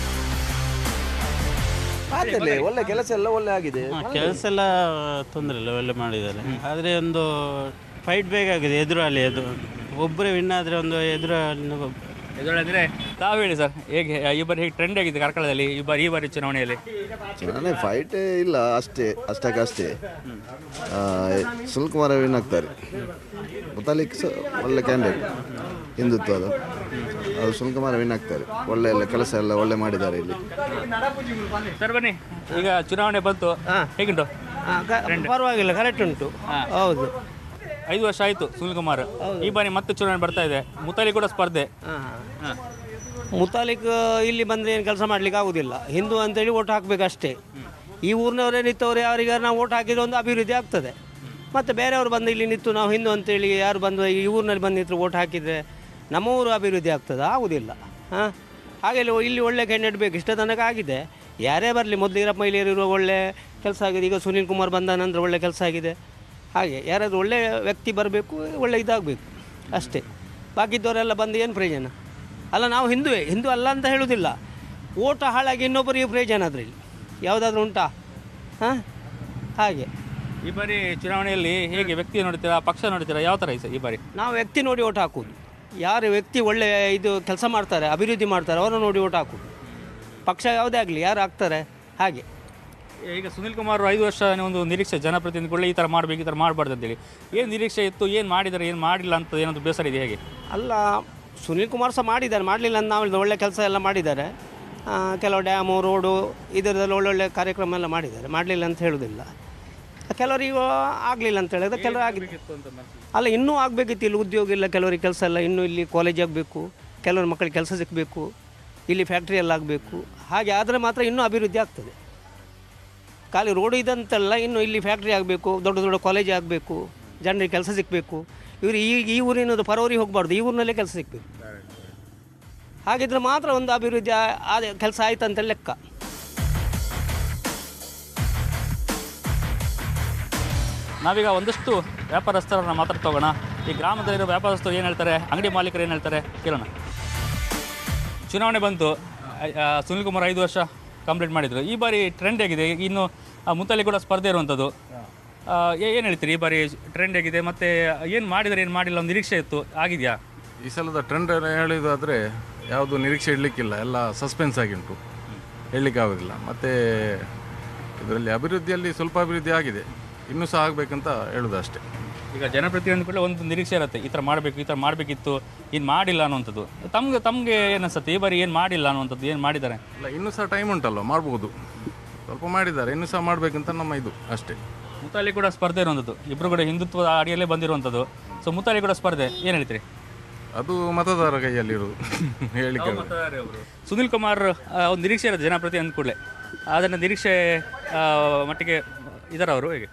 [SPEAKER 8] ಆಗ್ತದೆ ಒಳ್ಳೆ ಕೆಲಸ ಎಲ್ಲ ಒಳ್ಳೆ ಆಗಿದೆ
[SPEAKER 9] ಕೆಲಸ ಎಲ್ಲ ತೊಂದರೆ ಇಲ್ಲ ಒಳ್ಳೆ ಮಾಡಿದ್ದಾರೆ ಆದರೆ ಒಂದು ಫೈಟ್ ಬೇಕಾಗಿದೆ ಎದುರಲ್ಲಿ ಅದು ಒಬ್ಬರೇ ವಿನ್ ಆದರೆ ಒಂದು ಎದುರಲ್ಲಿ
[SPEAKER 1] ಎದುರಂದ್ರೆ ತಾವು ಹೇಳಿ ಸರ್ ಹೇಗೆ ಈ ಬಾರಿ ಹೇಗೆ ಟ್ರೆಂಡ್ ಆಗಿದೆ ಕಾರ್ಕಳದಲ್ಲಿ ಈ ಬಾರಿ ಈ ಬಾರಿ ಚುನಾವಣೆಯಲ್ಲಿ
[SPEAKER 8] ಚುನಾವಣೆ ಫೈಟ್ ಇಲ್ಲ ಅಷ್ಟೇ ಅಷ್ಟಕ್ಕಷ್ಟೇ ಆ, ಸುನಿಲ್ ಕುಮಾರ್ ವಿನ್ ಆಗ್ತಾರೆ ಮುತಾಲಿಕ್ ಸ ಒಳ್ಳೆ ಕ್ಯಾಂಡಿಡೇಟ್ ಹಿಂದುತ್ವ ಅದು ಅದು ಸುನಿಲ್ ಕುಮಾರ್ ವಿನ್ ಆಗ್ತಾರೆ ಒಳ್ಳೆ ಎಲ್ಲ ಕೆಲಸ ಎಲ್ಲ ಒಳ್ಳೆ ಮಾಡಿದ್ದಾರೆ ಇಲ್ಲಿ
[SPEAKER 1] ಸರ್ ಬನ್ನಿ ಈಗ ಚುನಾವಣೆ ಬಂತು ಹೇಗುಂಟು
[SPEAKER 9] ಪರವಾಗಿಲ್ಲ ಕರೆಕ್ಟ್ ಉಂಟು ಹೌದು
[SPEAKER 1] ಐದು ವರ್ಷ ಆಯಿತು ಸುನಿಲ್ ಕುಮಾರ್ ಈ ಬಾರಿ ಮತ್ತೆ ಚುನಾವಣೆ ಬರ್ತಾ ಇದೆ ಮುತಾಲಿ ಕೂಡ ಸ್ಪರ್ಧೆ
[SPEAKER 9] ಮುತಾಲಿಕ್ ಇಲ್ಲಿ ಬಂದರೆ ಏನು ಕೆಲಸ ಮಾಡ್ಲಿಕ್ಕೆ ಆಗುದಿಲ್ಲ ಹಿಂದೂ ಅಂತೇಳಿ ಓಟ್ ಹಾಕಬೇಕು ಅಷ್ಟೇ ಈ ಊರಿನವರೇ ನಿಂತವ್ರು ಯಾರಿಗೆ ನಾವು ಓಟ್ ಹಾಕಿದ್ರೆ ಒಂದು ಅಭಿವೃದ್ಧಿ ಆಗ್ತದೆ ಮತ್ತು ಬೇರೆಯವರು ಬಂದು ಇಲ್ಲಿ ನಿಂತು ನಾವು ಹಿಂದೂ ಅಂತೇಳಿ ಯಾರು ಬಂದು ಈ ಊರಿನಲ್ಲಿ ಬಂದು ನಿಂತು ಓಟ್ ಹಾಕಿದರೆ ನಮ್ಮ ಊರು ಅಭಿವೃದ್ಧಿ ಆಗ್ತದೆ ಆಗುದಿಲ್ಲ ಹಾಂ ಹಾಗೆ ಇಲ್ಲಿ ಇಲ್ಲಿ ಒಳ್ಳೆ ಕ್ಯಾಂಡಿಡೇಟ್ ಬೇಕು ಇಷ್ಟ ತನಕ ಆಗಿದೆ ಯಾರೇ ಬರಲಿ ಮೊದಲು ಈರಪ್ಪ ಇರುವ ಒಳ್ಳೆ ಕೆಲಸ ಆಗಿದೆ ಈಗ ಸುನೀಲ್ ಕುಮಾರ್ ಬಂದ ನಂತರ ಒಳ್ಳೆ ಕೆಲಸ ಆಗಿದೆ ಹಾಗೆ ಯಾರಾದರೂ ಒಳ್ಳೆ ವ್ಯಕ್ತಿ ಬರಬೇಕು ಒಳ್ಳೆ ಇದಾಗಬೇಕು ಅಷ್ಟೇ ಬಾಕಿದ್ದವರೆಲ್ಲ ಬಂದು ಏನು ಪ್ರಯೋಜನ ಅಲ್ಲ ನಾವು ಹಿಂದುವೇ ಹಿಂದೂ ಅಲ್ಲ ಅಂತ ಹೇಳುವುದಿಲ್ಲ ಓಟ ಹಾಳಾಗಿ ಇನ್ನೊಬ್ಬರಿಗೆ ಪ್ರಯೋಜನ ಅದರಲ್ಲಿ ಯಾವುದಾದ್ರೂ ಉಂಟಾ ಹಾಂ ಹಾಗೆ
[SPEAKER 1] ಈ ಬಾರಿ ಚುನಾವಣೆಯಲ್ಲಿ ಹೇಗೆ ವ್ಯಕ್ತಿ ನೋಡ್ತೀರಾ ಪಕ್ಷ ನೋಡ್ತೀರಾ ಯಾವ ಥರ ಈ ಬಾರಿ
[SPEAKER 9] ನಾವು ವ್ಯಕ್ತಿ ನೋಡಿ ಓಟ್ ಹಾಕೋದು ಯಾರು ವ್ಯಕ್ತಿ ಒಳ್ಳೆ ಇದು ಕೆಲಸ ಮಾಡ್ತಾರೆ ಅಭಿವೃದ್ಧಿ ಮಾಡ್ತಾರೆ ಅವರನ್ನು ನೋಡಿ ಓಟ್ ಹಾಕೋದು ಪಕ್ಷ ಯಾವುದೇ ಆಗಲಿ ಯಾರು ಆಗ್ತಾರೆ ಹಾಗೆ
[SPEAKER 1] ಈಗ ಸುನಿಲ್ ಕುಮಾರ್ ಐದು ವರ್ಷ ಒಂದು ನಿರೀಕ್ಷೆ ಜನಪ್ರತಿನಿಧಿಗಳು ಈ ಥರ ಮಾಡಬೇಕು ಈ ಥರ ಮಾಡಬಾರ್ದು ಅಂತೇಳಿ ಏನು ನಿರೀಕ್ಷೆ ಇತ್ತು ಏನು ಮಾಡಿದ್ದಾರೆ ಏನು ಮಾಡಿಲ್ಲ ಅಂತ ಏನಾದರೂ ಬೇಸರ ಇದೆ ಹೇಗೆ
[SPEAKER 9] ಅಲ್ಲ ಸುನೀಲ್ ಕುಮಾರ್ ಸಹ ಮಾಡಿದ್ದಾರೆ ಮಾಡಲಿಲ್ಲ ಅಂತ ನಾವು ಒಳ್ಳೆ ಕೆಲಸ ಎಲ್ಲ ಮಾಡಿದ್ದಾರೆ ಆ, ಕೆಲವು ಡ್ಯಾಮು ರೋಡು ಇದರದಲ್ಲಿ ಒಳ್ಳೊಳ್ಳೆ ಕಾರ್ಯಕ್ರಮ ಎಲ್ಲ ಮಾಡಿದ್ದಾರೆ ಮಾಡಲಿಲ್ಲ ಅಂತ ಹೇಳೋದಿಲ್ಲ ಕೆಲವರಿಗೆ ಆಗಲಿಲ್ಲ ಅಂತ ಹೇಳಿದ್ರೆ ಕೆಲವರು ಆಗಿದೆ ಅಲ್ಲ ಇನ್ನೂ ಆಗಬೇಕಿತ್ತು ಇಲ್ಲಿ ಉದ್ಯೋಗ ಇಲ್ಲ ಕೆಲವರಿಗೆ ಕೆಲಸ ಇಲ್ಲ ಇನ್ನೂ ಇಲ್ಲಿ ಕಾಲೇಜ್ ಆಗಬೇಕು ಕೆಲವ್ರ ಮಕ್ಕಳಿಗೆ ಕೆಲಸ ಸಿಗಬೇಕು ಇಲ್ಲಿ ಫ್ಯಾಕ್ಟ್ರಿ ಎಲ್ಲ ಆಗಬೇಕು ಹಾಗೆ ಆದರೆ ಮಾತ್ರ ಇನ್ನೂ ಅಭಿವೃದ್ಧಿ ಆಗ್ತದೆ ಖಾಲಿ ರೋಡ್ ಇದಂತಲ್ಲ ಇನ್ನು ಇಲ್ಲಿ ಫ್ಯಾಕ್ಟ್ರಿ ಆಗಬೇಕು ದೊಡ್ಡ ದೊಡ್ಡ ಕಾಲೇಜ್ ಆಗಬೇಕು ಜನರಿಗೆ ಕೆಲಸ ಸಿಗಬೇಕು ಇವರು ಈ ಈ ಊರಿನದು ಪರವರಿಗೆ ಹೋಗಬಾರ್ದು ಈ ಊರಿನಲ್ಲೇ ಕೆಲಸ ಸಿಗಬೇಕು ಹಾಗಿದ್ರೆ ಮಾತ್ರ ಒಂದು ಅಭಿವೃದ್ಧಿ ಆ- ಆದ ಕೆಲಸ ಆಯ್ತು ಅಂತ ಲೆಕ್ಕ
[SPEAKER 1] ನಾವೀಗ ಒಂದಷ್ಟು ವ್ಯಾಪಾರಸ್ಥರನ್ನ ಮಾತಾಡ್ತಾ ಹೋಗೋಣ ಈ ಗ್ರಾಮದಲ್ಲಿರೋ ವ್ಯಾಪಾರಸ್ಥರು ಏನು ಹೇಳ್ತಾರೆ ಅಂಗಡಿ ಮಾಲೀಕರು ಏನು ಹೇಳ್ತಾರೆ ಕೇಳೋಣ ಚುನಾವಣೆ ಬಂತು ಐ- ಆ, ಸುನಿಲ್ ಕುಮಾರ್ ಐದು ವರ್ಷ ಕಂಪ್ಲೀಟ್ ಮಾಡಿದರು ಈ ಬಾರಿ ಟ್ರೆಂಡ್ ಹೇಗಿದೆ ಇನ್ನು ಆ, ಮುತ್ತಲ್ಲಿ ಕೂಡ ಸ್ಪರ್ಧೆ ಇರುವಂಥದ್ದು ಏನು ಹೇಳ್ತೀರಿ ಈ ಬಾರಿ ಟ್ರೆಂಡ್ ಹೇಗಿದೆ ಮತ್ತು ಏನು ಮಾಡಿದರೆ ಏನು ಮಾಡಿಲ್ಲ ಒಂದು ನಿರೀಕ್ಷೆ ಇತ್ತು ಆಗಿದೆಯಾ
[SPEAKER 10] ಈ ಸಲದ ಟ್ರೆಂಡ್ ಹೇಳೋದಾದರೆ ಯಾವುದು ನಿರೀಕ್ಷೆ ಇಡಲಿಕ್ಕಿಲ್ಲ ಎಲ್ಲ ಸಸ್ಪೆನ್ಸ್ ಆಗಿಂಟು ಹೇಳಲಿಕ್ಕಾಗೋದಿಲ್ಲ ಮತ್ತು ಇದರಲ್ಲಿ ಅಭಿವೃದ್ಧಿಯಲ್ಲಿ ಸ್ವಲ್ಪ ಅಭಿವೃದ್ಧಿ ಆಗಿದೆ ಇನ್ನೂ ಸಹ ಆಗಬೇಕಂತ ಹೇಳೋದು ಅಷ್ಟೇ
[SPEAKER 1] ಈಗ ಜನಪ್ರತಿನಿಧಿಗಳು ಒಂದು ನಿರೀಕ್ಷೆ ಇರುತ್ತೆ ಈ ಥರ ಮಾಡಬೇಕು ಈ ಥರ ಮಾಡಬೇಕಿತ್ತು ಏನು ಮಾಡಿಲ್ಲ ಅನ್ನುವಂಥದ್ದು ತಮಗೆ ತಮಗೆ ಏನಿಸುತ್ತೆ ಈ ಬಾರಿ ಏನು ಮಾಡಿಲ್ಲ ಅನ್ನುವಂಥದ್ದು ಏನು ಮಾಡಿದ್ದಾರೆ
[SPEAKER 10] ಇಲ್ಲ ಇನ್ನೂ ಸಹ ಟೈಮ್ ಉಂಟಲ್ವ ಮಾಡ್ಬೋದು ಸ್ವಲ್ಪ ಮಾಡಿದ್ದಾರೆ ಇನ್ನೂ ಸಹ ಮಾಡಬೇಕಂತ ನಮ್ಮ ಇದು ಅಷ್ಟೇ
[SPEAKER 1] ಮುತಾಲಿ ಕೂಡ ಸ್ಪರ್ಧೆ ಇರುವಂಥದ್ದು ಇಬ್ಬರು ಕೂಡ ಹಿಂದುತ್ವದ ಅಡಿಯಲ್ಲೇ ಬಂದಿರುವಂಥದ್ದು ಸೊ ಮುತಾಲಿ ಕೂಡ ಸ್ಪರ್ಧೆ ಏನು ಹೇಳ್ತೀರಿ
[SPEAKER 10] ಅದು ಮತದಾರ ಕೈಯಲ್ಲಿರೋದು ಹೇಳಿಕೆ
[SPEAKER 1] ಸುನಿಲ್ ಕುಮಾರ್ ಆ, ಒಂದು ನಿರೀಕ್ಷೆ ಇರುತ್ತೆ ಜನಪ್ರತಿ ಅಂದ ಕೂಡಲೇ ಅದನ್ನು ನಿರೀಕ್ಷೆ ಆ, ಮಟ್ಟಿಗೆ ಇದ್ದಾರೆ ಅವರು ಹೇಗೆ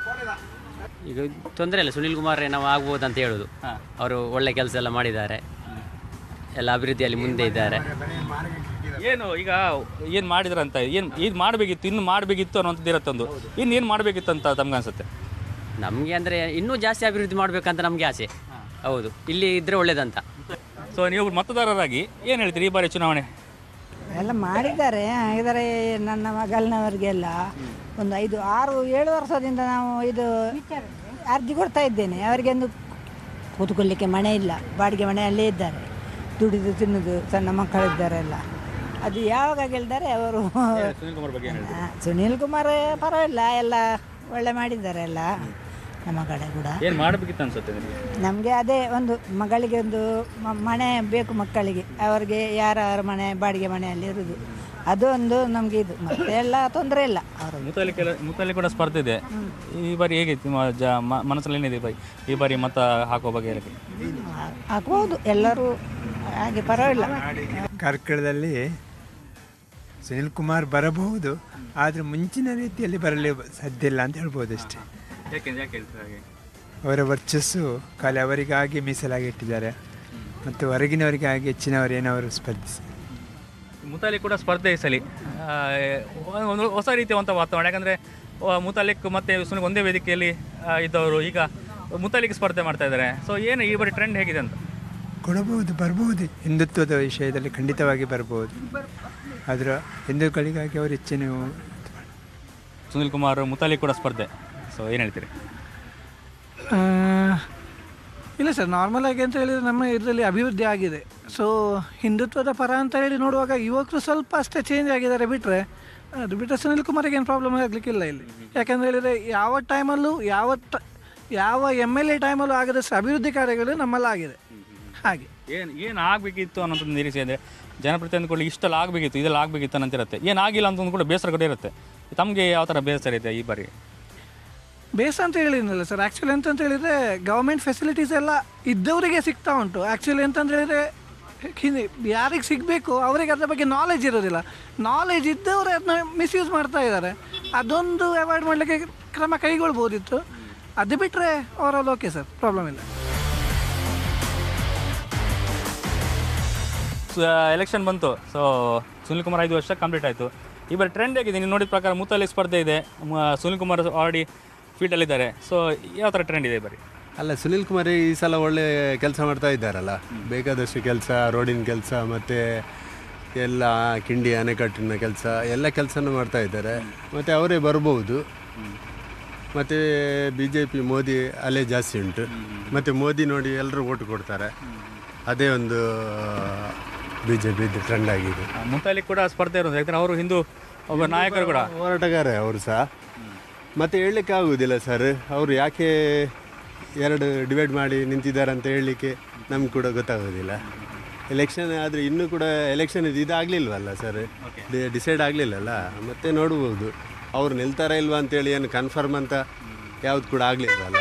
[SPEAKER 11] ಈಗ ತೊಂದರೆ ಇಲ್ಲ ಸುನಿಲ್ ಕುಮಾರ್ ನಾವು ಆಗ್ಬೋದು ಅಂತ ಹೇಳೋದು ಅವರು ಒಳ್ಳೆ ಕೆಲಸ ಎಲ್ಲ ಮಾಡಿದ್ದಾರೆ ಎಲ್ಲ ಅಭಿವೃದ್ಧಿಯಲ್ಲಿ ಮುಂದೆ ಇದ್ದಾರೆ
[SPEAKER 1] ಏನು ಈಗ ಏನು ಮಾಡಿದ್ರಂತ ಏನು ಇದು ಮಾಡಬೇಕಿತ್ತು ಇನ್ನು ಮಾಡಬೇಕಿತ್ತು ಅನ್ನೋಂಥದ್ದು ಇರುತ್ತೆ ಒಂದು ಇನ್ನು ಏನು ಮಾಡಬೇಕಿತ್ತು ಅಂತ ತಮ್ಗೆ ಅನ್ಸುತ್ತೆ
[SPEAKER 11] ನಮಗೆ ಅಂದರೆ ಇನ್ನೂ ಜಾಸ್ತಿ ಅಭಿವೃದ್ಧಿ ಮಾಡಬೇಕಂತ ನಮಗೆ ಆಸೆ ಹೌದು ಇಲ್ಲಿ ಇದ್ದರೆ ಒಳ್ಳೇದಂತ
[SPEAKER 1] ಸೊ ನೀವು ಮತದಾರರಾಗಿ ಏನು ಹೇಳ್ತೀರಿ ಈ ಬಾರಿ ಚುನಾವಣೆ
[SPEAKER 12] ಎಲ್ಲ ಮಾಡಿದ್ದಾರೆ ಹಾಗಿದ್ದಾರೆ ನನ್ನ ಮಗಲಿನವರಿಗೆಲ್ಲ ಒಂದು ಐದು ಆರು ಏಳು ವರ್ಷದಿಂದ ನಾವು ಇದು ಅರ್ಜಿ ಕೊಡ್ತಾ ಇದ್ದೇನೆ ಅವರಿಗೆ ಒಂದು ಕೂತ್ಕೊಳ್ಳಿಕ್ಕೆ ಮನೆ ಇಲ್ಲ ಬಾಡಿಗೆ ಮನೆಯಲ್ಲೇ ಇದ್ದಾರೆ ದುಡಿದು ತಿನ್ನುದು ಸಣ್ಣ ಮಕ್ಕಳಿದ್ದಾರೆಲ್ಲ ಅದು ಯಾವಾಗ ಗೆಲ್ತಾರೆ ಅವರು
[SPEAKER 1] ಸುನಿಲ್ ಕುಮಾರ್ ಬಗ್ಗೆ ಏನು
[SPEAKER 12] ಆ, ಸುನೀಲ್ ಕುಮಾರ್ ಪರವಾಗಿಲ್ಲ ಎಲ್ಲ ಒಳ್ಳೆ ಮಾಡಿದ್ದಾರೆ ಎಲ್ಲ ನಮ್ಮ ಕಡೆ ಕೂಡ
[SPEAKER 1] ಏನು ಮಾಡಬೇಕಿತ್ತು ಅನ್ಸುತ್ತೆ ನಿಮಗೆ
[SPEAKER 12] ನಮಗೆ ಅದೇ ಒಂದು ಮಗಳಿಗೆ ಒಂದು ಮ- ಮನೆ ಬೇಕು ಮಕ್ಕಳಿಗೆ ಅವರಿಗೆ ಯಾರ ಮನೆ ಬಾಡಿಗೆ ಮನೆಯಲ್ಲಿ ಇರುವುದು ಅದು ಒಂದು ನಮಗೆ ಇದು ಮತ್ತೆ ಎಲ್ಲ ತೊಂದರೆ ಇಲ್ಲ ಅವರು
[SPEAKER 1] ಮುತ್ತಲ್ಲಿ ಕೆಲ ಮುತ್ತಲ್ಲಿ ಕೂಡ ಸ್ಪರ್ಧೆ ಇದೆ ಈ ಬಾರಿ ಹೇಗಿತ್ತು ನಿಮ್ಮ ಜ ಮ- ಮನಸ್ಸಲ್ಲಿ ಏನಿದೆ ಈ ಬಾರಿ ಈ ಬಾರಿ ಮತ ಹಾಕೋ ಬಗ್ಗೆ ಹೇಳಕ್ಕೆ
[SPEAKER 12] ಹಾಕ್ಬೋದು ಎಲ್ಲರೂ ಹಾಗೆ ಪರವಾಗಿಲ್ಲ
[SPEAKER 13] ಕಾರ್ಕಳದಲ್ಲಿ ಸುನಿಲ್ ಕುಮಾರ್ ಬರಬಹುದು ಆದರೆ ಮುಂಚಿನ ರೀತಿಯಲ್ಲಿ ಬರಲಿ ಸಾಧ್ಯ ಇಲ್ಲ ಅಂತ ಹೇಳ್ಬೋದು ಅಷ್ಟೇ
[SPEAKER 1] ಯಾಕೆ ಯಾಕೆ ಹೇಳ್ತೀರಾ ಹಾಗೆ
[SPEAKER 13] ಅವರ ವರ್ಚಸ್ಸು ಖಾಲಿ ಅವರಿಗಾಗಿ ಮೀಸಲಾಗಿ ಇಟ್ಟಿದ್ದಾರೆ ಮತ್ತು ಹೊರಗಿನವರಿಗಾಗಿ ಹೆಚ್ಚಿನವರು ಏನವರು ಸ್ಪರ್ಧಿಸಿ
[SPEAKER 1] ಮುತಾಲಿಕ್ ಕೂಡ ಸ್ಪರ್ಧೆ ಈ ಸಲಿ ಆ, ಒಂದು ಹೊಸ ರೀತಿಯ ಒಂದು ವಾತಾವರಣ ಯಾಕಂದರೆ ಮುತಾಲಿಕ್ ಮತ್ತು ಸುನಿಲ್ ಒಂದೇ ವೇದಿಕೆಯಲ್ಲಿ ಆ, ಇದ್ದವರು ಈಗ ಮುತಾಲಿಕ್ ಸ್ಪರ್ಧೆ ಮಾಡ್ತಾ ಇದ್ದಾರೆ ಸೊ ಏನು ಈ ಬಾರಿ ಟ್ರೆಂಡ್ ಹೇಗಿದೆ ಅಂತ
[SPEAKER 13] ಕೊಡಬಹುದು ಬರಬಹುದು ಹಿಂದುತ್ವದ ವಿಷಯದಲ್ಲಿ ಖಂಡಿತವಾಗಿ ಬರಬಹುದು ಆದರೆ ಹಿಂದೂಗಳಿಗಾಗಿ ಅವರು ಹೆಚ್ಚಿನ
[SPEAKER 1] ಸುನಿಲ್ ಕುಮಾರ್ ಮುತಾಲಿಕ್ ಕೂಡ ಸ್ಪರ್ಧೆ ಸೊ ಏನು ಹೇಳ್ತೀರಿ
[SPEAKER 7] ಆ, ಇಲ್ಲ ಸರ್ ನಾರ್ಮಲ್ ಆಗಿ ಅಂತ ಹೇಳಿದರೆ ನಮ್ಮ ಇದರಲ್ಲಿ ಅಭಿವೃದ್ಧಿ ಆಗಿದೆ ಸೊ ಹಿಂದುತ್ವದ ಪರ ಅಂತ ಹೇಳಿ ನೋಡುವಾಗ ಯುವಕರು ಸ್ವಲ್ಪ ಅಷ್ಟೇ ಚೇಂಜ್ ಆಗಿದ್ದಾರೆ ಬಿಟ್ಟರೆ ಅದು ಬಿಟ್ಟರೆ ಸುನಿಲ್ ಕುಮಾರಿಗೆ ಏನು ಪ್ರಾಬ್ಲಮ್ ಆಗಲಿಕ್ಕಿಲ್ಲ ಇಲ್ಲಿ ಯಾಕಂತ ಹೇಳಿದರೆ ಯಾವ ಟೈಮಲ್ಲೂ ಯಾವ ಟ- ಯಾವ ಎಮ್ ಎಲ್ ಎ ಟೈಮಲ್ಲೂ ಆಗದಷ್ಟು ಅಭಿವೃದ್ಧಿ ಕಾರ್ಯಗಳು ನಮ್ಮಲ್ಲಿ ಆಗಿದೆ ಹಾಗೆ
[SPEAKER 1] ಏನು ಏನು ಆಗಬೇಕಿತ್ತು ಅನ್ನೋಂಥದ್ದು ನಿರೀಕ್ಷೆ ಇದೆ ಜನಪ್ರತಿನಿಧಿಗಳು ಇಷ್ಟೆಲ್ಲ ಆಗಬೇಕಿತ್ತು ಇದೆಲ್ಲ ಆಗಬೇಕಿತ್ತು ಅನ್ನಂತಿರುತ್ತೆ ಏನು ಆಗಿಲ್ಲ ಅಂತ ಒಂದು ಕೂಡ ಬೇಸರ ಕೂಡ ಇರುತ್ತೆ ತಮಗೆ ಯಾವ ಥರ ಬೇಸರ ಇದೆ ಈ ಬಾರಿ
[SPEAKER 7] ಬೇಸ್ ಅಂತ ಹೇಳಿದ್ನಲ್ಲ ಸರ್ ಆ್ಯಕ್ಚುಲಿ ಎಂತಂತ ಹೇಳಿದರೆ ಗೌರ್ಮೆಂಟ್ ಫೆಸಿಲಿಟೀಸ್ ಎಲ್ಲ ಇದ್ದವರಿಗೆ ಸಿಗ್ತಾ ಉಂಟು ಆ್ಯಕ್ಚುಲಿ ಎಂತಂತ ಹೇಳಿದರೆ ಹಿಂದೆ ಯಾರಿಗೆ ಸಿಗಬೇಕು ಅವರಿಗೆ ಅದ್ರ ಬಗ್ಗೆ ನಾಲೆಜ್ ಇರೋದಿಲ್ಲ ನಾಲೆಜ್ ಇದ್ದವರು ಅದನ್ನ ಮಿಸ್ಯೂಸ್ ಮಾಡ್ತಾ ಇದ್ದಾರೆ ಅದೊಂದು ಅವಾಯ್ಡ್ ಮಾಡಲಿಕ್ಕೆ ಕ್ರಮ ಕೈಗೊಳ್ಬೋದಿತ್ತು ಅದು ಬಿಟ್ಟರೆ ಅವರಲ್ಲಿ ಓಕೆ ಸರ್ ಪ್ರಾಬ್ಲಮ್ ಇಲ್ಲ
[SPEAKER 1] ಎಲೆಕ್ಷನ್ ಬಂತು ಸೊ ಸುನಿಲ್ ಕುಮಾರ್ ಐದು ವರ್ಷ ಕಂಪ್ಲೀಟ್ ಆಯಿತು ಈ ಬಾರಿ ಟ್ರೆಂಡ್ ಆಗಿದೆ ನೀವು ನೋಡಿದ ಪ್ರಕಾರ ಮುತ್ತಲ್ಲಿ ಸ್ಪರ್ಧೆ ಇದೆ ಮ- ಸುನಿಲ್ ಕುಮಾರ್ ಆಲ್ರೆಡಿ ಫೀಲ್ಡಲ್ಲಿದ್ದಾರೆ ಸೊ ಯಾವ ಥರ ಟ್ರೆಂಡ್ ಇದೆ ಈ ಬಾರಿ
[SPEAKER 14] ಅಲ್ಲ ಸುನಿಲ್ ಕುಮಾರ್ ಈ ಸಲ ಒಳ್ಳೆ ಕೆಲಸ ಮಾಡ್ತಾ ಇದ್ದಾರಲ್ಲ ಬೇಕಾದಷ್ಟು ಕೆಲಸ ರೋಡಿನ ಕೆಲಸ ಮತ್ತು ಎಲ್ಲ ಕಿಂಡಿ ಅಣೆಕಟ್ಟಿನ ಕೆಲಸ ಎಲ್ಲ ಕೆಲಸನೂ ಮಾಡ್ತಾ ಇದ್ದಾರೆ ಮತ್ತು ಅವರೇ ಬರ್ಬೋದು ಮತ್ತು ಬಿ ಜೆ ಪಿ ಮೋದಿ ಅಲೆ ಜಾಸ್ತಿ ಉಂಟು ಮತ್ತು ಮೋದಿ ನೋಡಿ ಎಲ್ಲರೂ ಓಟ್ ಕೊಡ್ತಾರೆ ಅದೇ ಒಂದು ಬಿ ಜೆ ಪಿ ಟ್ರೆಂಡ್ ಆಗಿದೆ
[SPEAKER 1] ಮುತಾಲಿಕ್ ಕೂಡ ಸ್ಪರ್ಧೆ ಇರೋದು ಯಾಕಂದ್ರೆ ಅವರು ಹಿಂದೂ ಒಬ್ಬ ನಾಯಕರು ಕೂಡ
[SPEAKER 14] ಹೋರಾಟಗಾರ ಅವರು ಸಹ ಮತ್ತು ಹೇಳಲಿಕ್ಕೆ ಆಗುವುದಿಲ್ಲ ಸರ್ ಅವರು ಯಾಕೆ ಎರಡು ಡಿವೈಡ್ ಮಾಡಿ ನಿಂತಿದ್ದಾರೆ ಅಂತ ಹೇಳಲಿಕ್ಕೆ ನಮ್ಗೆ ಕೂಡ ಗೊತ್ತಾಗೋದಿಲ್ಲ ಎಲೆಕ್ಷನ್ ಆದರೆ ಇನ್ನೂ ಕೂಡ ಎಲೆಕ್ಷನ್ ಇದು ಇದಾಗಲಿಲ್ವಲ್ಲ ಸರ್ ಡಿಸೈಡ್ ಆಗಲಿಲ್ಲಲ್ಲ ಮತ್ತೆ ನೋಡ್ಬೋದು ಅವ್ರು ನಿಲ್ತಾರಾ ಇಲ್ವಾ ಅಂತೇಳಿ ಏನು ಕನ್ಫರ್ಮ್ ಅಂತ ಯಾವ್ದು ಕೂಡ ಆಗಲಿಲ್ವಲ್ಲ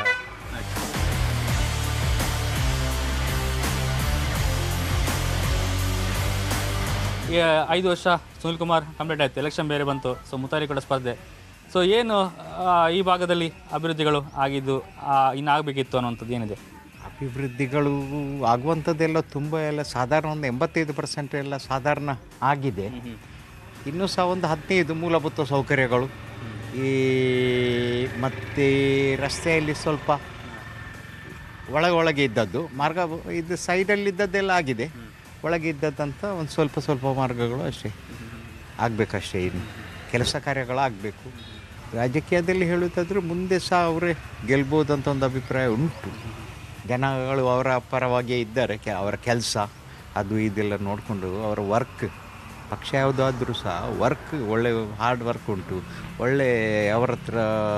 [SPEAKER 1] ಈ ಐದು ವರ್ಷ ಸುನಿಲ್ ಕುಮಾರ್ ಕಂಪ್ಲೀಟ್ ಆಯಿತು ಎಲೆಕ್ಷನ್ ಬೇರೆ ಬಂತು ಸೊ ಮುತಾಲಿ ಕೂಡ ಸ್ಪರ್ಧೆ ಸೊ ಏನು ಆ, ಈ ಭಾಗದಲ್ಲಿ ಅಭಿವೃದ್ಧಿಗಳು ಆಗಿದ್ದು ಆ, ಇನ್ನು ಆಗಬೇಕಿತ್ತು ಅನ್ನುವಂಥದ್ದು ಏನಿದೆ
[SPEAKER 15] ಅಭಿವೃದ್ಧಿಗಳು ಆಗುವಂಥದ್ದೆಲ್ಲ ತುಂಬ ಎಲ್ಲ ಸಾಧಾರಣ ಒಂದು ಎಂಬತ್ತೈದು ಪರ್ಸೆಂಟ್ ಎಲ್ಲ ಸಾಧಾರಣ ಆಗಿದೆ ಇನ್ನೂ ಸಹ ಒಂದು ಹದಿನೈದು ಮೂಲಭೂತ ಸೌಕರ್ಯಗಳು ಈ ಮತ್ತು ರಸ್ತೆಯಲ್ಲಿ ಸ್ವಲ್ಪ ಒಳಗೆ ಒಳಗೆ ಇದ್ದದ್ದು ಮಾರ್ಗ ಇದು ಸೈಡಲ್ಲಿದ್ದದ್ದೆಲ್ಲ ಆಗಿದೆ ಒಳಗೆ ಇದ್ದದ್ದಂಥ ಒಂದು ಸ್ವಲ್ಪ ಸ್ವಲ್ಪ ಮಾರ್ಗಗಳು ಅಷ್ಟೇ ಆಗಬೇಕಷ್ಟೇ ಇನ್ನು ಕೆಲಸ ಕಾರ್ಯಗಳು ಆಗಬೇಕು ರಾಜಕೀಯದಲ್ಲಿ ಹೇಳುವುದಾದ್ರೆ ಮುಂದೆ ಸಹ ಅವರೇ ಗೆಲ್ಬೋದಂತ ಒಂದು ಅಭಿಪ್ರಾಯ ಉಂಟು ಜನಗಳು ಅವರ ಪರವಾಗಿಯೇ ಇದ್ದಾರೆ ಕೆ ಅವರ ಕೆಲಸ ಅದು ಇದೆಲ್ಲ ನೋಡಿಕೊಂಡು ಅವರ ವರ್ಕ್ ಪಕ್ಷ ಯಾವುದಾದ್ರೂ ಸಹ ವರ್ಕ್ ಒಳ್ಳೆ ಹಾರ್ಡ್ ವರ್ಕ್ ಉಂಟು ಒಳ್ಳೆ ಅವರ ಹತ್ರ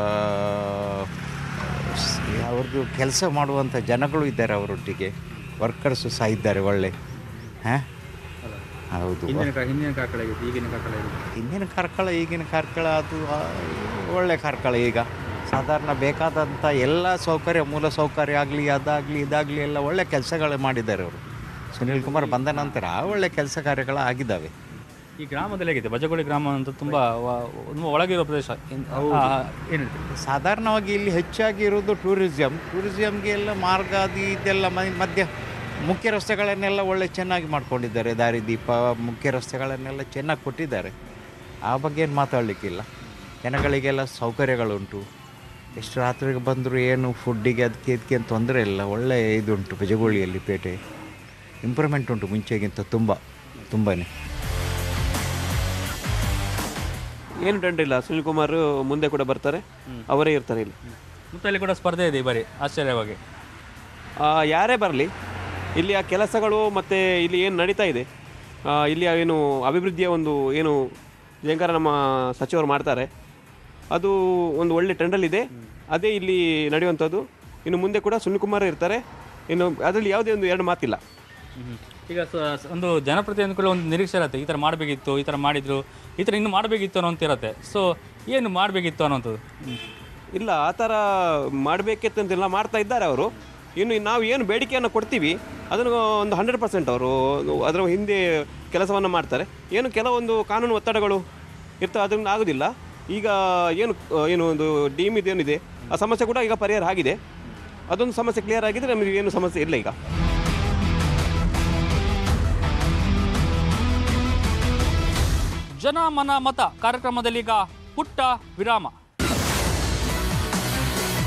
[SPEAKER 15] ಸ್- ಅವ್ರದ್ದು ಕೆಲಸ ಮಾಡುವಂಥ ಜನಗಳು ಇದ್ದಾರೆ ಅವರೊಟ್ಟಿಗೆ ವರ್ಕರ್ಸು ಸಹ ಇದ್ದಾರೆ ಒಳ್ಳೆ ಹಾಂ ಹೌದು
[SPEAKER 1] ಹಿಂದಿನ ಕಾ- ಹಿಂದಿನ ಕಾರ್ಕಳ ಆಗಿತ್ತು ಈಗಿನ ಕಾರ್ಕಳ ಆಗಿದೆ
[SPEAKER 15] ಹಿಂದಿನ ಕಾರ್ಕಳ ಈಗಿನ ಕಾರ್ಕಳ ಅದು ಆ, ಒಳ್ಳೆ ಕಾರ್ಕಳ ಈಗ ಸಾಧಾರಣ ಬೇಕಾದಂಥ ಎಲ್ಲ ಸೌಕರ್ಯ ಮೂಲ ಸೌಕರ್ಯ ಆಗಲಿ ಅದಾಗಲಿ ಇದಾಗಲಿ ಎಲ್ಲ ಒಳ್ಳೆ ಕೆಲಸಗಳು ಮಾಡಿದ್ದಾರೆ ಅವರು ಸುನೀಲ್ ಕುಮಾರ್ ಬಂದ ನಂತರ ಒಳ್ಳೆ ಕೆಲಸ ಕಾರ್ಯಗಳು ಆಗಿದ್ದಾವೆ
[SPEAKER 1] ಈ ಗ್ರಾಮದಲ್ಲಿ ಹೇಗಿದೆ ಬಜಗೋಳಿ ಗ್ರಾಮ ಅಂತ ತುಂಬ ವ- ತುಂಬ ಒಳಗಿರೋ ಪ್ರದೇಶ ಇನ್- ಆ, ಏನು ಹೇಳ್ತೀರಿ
[SPEAKER 15] ಸಾಧಾರಣವಾಗಿ ಇಲ್ಲಿ ಹೆಚ್ಚಾಗಿ ಇರೋದು ಟೂರಿಸಮ್ ಟೂರಿಸಮ್ಗೆ ಎಲ್ಲ ಮಾರ್ಗ ಅದು ಇದೆಲ್ಲ ಮ- ಮಧ್ಯ ಮುಖ್ಯ ರಸ್ತೆಗಳನ್ನೆಲ್ಲ ಒಳ್ಳೆ ಚೆನ್ನಾಗಿ ಮಾಡ್ಕೊಂಡಿದ್ದಾರೆ ದಾರಿದೀಪ ಮುಖ್ಯ ರಸ್ತೆಗಳನ್ನೆಲ್ಲ ಚೆನ್ನಾಗಿ ಕೊಟ್ಟಿದ್ದಾರೆ ಆ ಬಗ್ಗೆ ಏನು ಮಾತಾಡಲಿಕ್ಕಿಲ್ಲ ಜನಗಳಿಗೆಲ್ಲ ಸೌಕರ್ಯಗಳುಂಟು ಎಷ್ಟು ರಾತ್ರಿಗೆ ಬಂದರೂ ಏನು ಫುಡ್ಡಿಗೆ ಅದಕ್ಕೆ ಇದಕ್ಕೆ ಏನು ತೊಂದರೆ ಇಲ್ಲ ಒಳ್ಳೆ ಇದುಂಟು ಬೆಜಗೋಳಿಯಲ್ಲಿ ಪೇಟೆ ಇಂಪ್ರೂವ್ಮೆಂಟ್ ಉಂಟು ಮುಂಚೆಗಿಂತ ತುಂಬ ತುಂಬಾ
[SPEAKER 16] ಏನು ಟ್ರೆಂಡ್ ಇಲ್ಲ ಸುನಿಲ್ ಕುಮಾರ್ ಮುಂದೆ ಕೂಡ ಬರ್ತಾರೆ ಅವರೇ ಇರ್ತಾರೆ ಇಲ್ಲಿ
[SPEAKER 1] ಮುತಾಲಿ ಕೂಡ ಸ್ಪರ್ಧೆ ಇದೆ ಈ ಬಾರಿ ಆಶ್ಚರ್ಯವಾಗಿ
[SPEAKER 16] ಆ, ಯಾರೇ ಬರಲಿ ಇಲ್ಲಿಯ ಕೆಲಸಗಳು ಮತ್ತು ಇಲ್ಲಿ ಏನು ನಡೀತಾ ಇದೆ ಆ, ಇಲ್ಲಿಯ ಏನು ಅಭಿವೃದ್ಧಿಯ ಒಂದು ಏನು ಜಯಂಕರ ನಮ್ಮ ಸಚಿವರು ಮಾಡ್ತಾರೆ ಅದು ಒಂದು ಒಳ್ಳೆ ಟ್ರೆಂಡಲ್ಲಿದೆ ಅದೇ ಇಲ್ಲಿ ನಡೆಯುವಂಥದ್ದು ಇನ್ನು ಮುಂದೆ ಕೂಡ ಸುನಿಲ್ ಕುಮಾರ್ ಇರ್ತಾರೆ ಇನ್ನು ಅದರಲ್ಲಿ ಯಾವುದೇ ಒಂದು ಎರಡು ಮಾತಿಲ್ಲ
[SPEAKER 1] ಈಗ ಸ- ಸ- ಒಂದು ಜನಪ್ರತಿನಿಧಿ ಕೂಡ ಒಂದು ನಿರೀಕ್ಷೆ ಇರುತ್ತೆ ಈ ಥರ ಮಾಡಬೇಕಿತ್ತು ಈ ಥರ ಮಾಡಿದ್ರು ಈ ಥರ ಇನ್ನು ಮಾಡಬೇಕಿತ್ತು ಅನ್ನೋಂತ ಇರುತ್ತೆ ಸೊ ಏನು ಮಾಡಬೇಕಿತ್ತು ಅನ್ನೋಂಥದ್ದು
[SPEAKER 16] ಇಲ್ಲ ಆ ಥರ ಮಾಡಬೇಕಿತ್ತು ಅಂತೆಲ್ಲ ಮಾಡ್ತಾ ಇದ್ದಾರೆ ಅವರು ಇನ್ನು ನಾವು ಏನು ಬೇಡಿಕೆಯನ್ನು ಕೊಡ್ತೀವಿ ಅದನ್ನು ಒಂದು ಹಂಡ್ರೆಡ್ ಪರ್ಸೆಂಟ್ ಅವರು ಅದರ ಹಿಂದೆ ಕೆಲಸವನ್ನು ಮಾಡ್ತಾರೆ ಏನು ಕೆಲವೊಂದು ಕಾನೂನು ಒತ್ತಡಗಳು ಇರ್ತವೆ ಅದರಿಂದ ಆಗೋದಿಲ್ಲ ಈಗ ಏನು ಆ, ಏನು ಒಂದು ಡೀಮ್ ಇದೇನಿದೆ ಆ ಸಮಸ್ಯೆ ಕೂಡ ಈಗ ಪರಿಹಾರ ಆಗಿದೆ ಅದೊಂದು ಸಮಸ್ಯೆ ಕ್ಲಿಯರ್ ಆಗಿದ್ರೆ ನಮಗೆ ಏನು ಸಮಸ್ಯೆ ಇಲ್ಲ ಈಗ
[SPEAKER 1] ಜನ ಮನ ಮತ ಕಾರ್ಯಕ್ರಮದಲ್ಲಿ ಈಗ ಪುಟ್ಟ ವಿರಾಮ